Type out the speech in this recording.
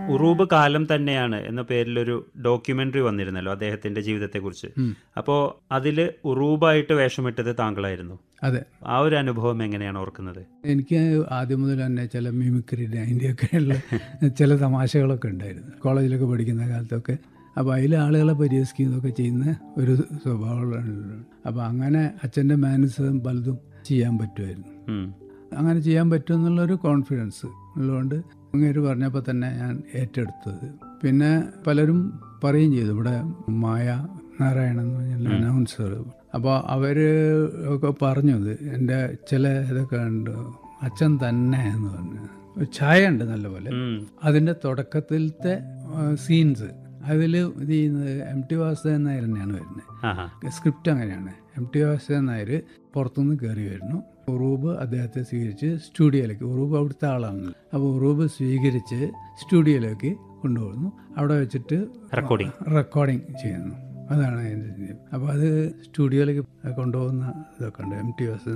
ഉറൂബ് കാലം തന്നെയാണ് എന്ന പേരിലൊരു ഡോക്യുമെന്ററി വന്നിരുന്നല്ലോ അദ്ദേഹത്തിന്റെ ജീവിതത്തെക്കുറിച്ച് അപ്പോൾ അതിൽ ഉറൂബായിട്ട് വേഷമിട്ടത് താങ്കളായിരുന്നു അതെ ആ ഒരു അനുഭവം എങ്ങനെയാണ് ഓർക്കുന്നത് എനിക്ക് ആദ്യം മുതൽ തന്നെ ചില മിമിക്രിയുടെ അതിൻ്റെയൊക്കെയുള്ള ചില തമാശകളൊക്കെ ഉണ്ടായിരുന്നു കോളേജിലൊക്കെ പഠിക്കുന്ന കാലത്തൊക്കെ അപ്പോൾ അതിൽ ആളുകളെ പരിഹസിക്കുന്നതൊക്കെ ചെയ്യുന്ന ഒരു സ്വഭാവമുള്ള അപ്പോൾ അങ്ങനെ അച്ഛൻ്റെ മാനസികം പലതും ചെയ്യാൻ പറ്റുമായിരുന്നു ഉം. അങ്ങനെ ചെയ്യാൻ പറ്റും എന്നുള്ളൊരു കോൺഫിഡൻസ് ഉള്ളതുകൊണ്ട് അങ്ങേര് പറഞ്ഞപ്പോൾ തന്നെ ഞാൻ ഏറ്റെടുത്തത് പിന്നെ പലരും പറയുകയും ചെയ്തു ഇവിടെ മായ നാരായണൻ എന്ന് പറഞ്ഞ അനൗൺസർ അപ്പോൾ അവർ ഒക്കെ പറഞ്ഞത് എൻ്റെ ചില ഇതൊക്കെ ഉണ്ട് അച്ഛൻ തന്നെ എന്ന് പറഞ്ഞു ഒരു ഛായ ഉണ്ട് നല്ലപോലെ ഉം. അതിൻ്റെ തുടക്കത്തിലത്തെ സീൻസ് അതിൽ ഇത് ചെയ്യുന്നത് എം ടി വാസുദേവൻ നായർ തന്നെയാണ് വരുന്നത് ആഹാ സ്ക്രിപ്റ്റ് അങ്ങനെയാണ് എം ടി വാസുദേവൻ നായർ പുറത്തുനിന്ന് കയറി വരുന്നു ഉറൂബ് അദ്ദേഹത്തെ സ്വീകരിച്ച് സ്റ്റുഡിയോയിലേക്ക് ഉറൂബ് അവിടുത്തെ ആളാണല്ലോ അപ്പോൾ ഉറൂബ് സ്വീകരിച്ച് സ്റ്റുഡിയോയിലേക്ക് കൊണ്ടുപോകുന്നു അവിടെ വെച്ചിട്ട് റെക്കോർഡിംഗ് റെക്കോർഡിങ് ചെയ്യുന്നു അതാണ് അതിൻ്റെ അപ്പോൾ അത് സ്റ്റുഡിയോയിലേക്ക് കൊണ്ടുപോകുന്ന ഇതൊക്കെ ഉണ്ട് എം ടി വാസുദേവൻ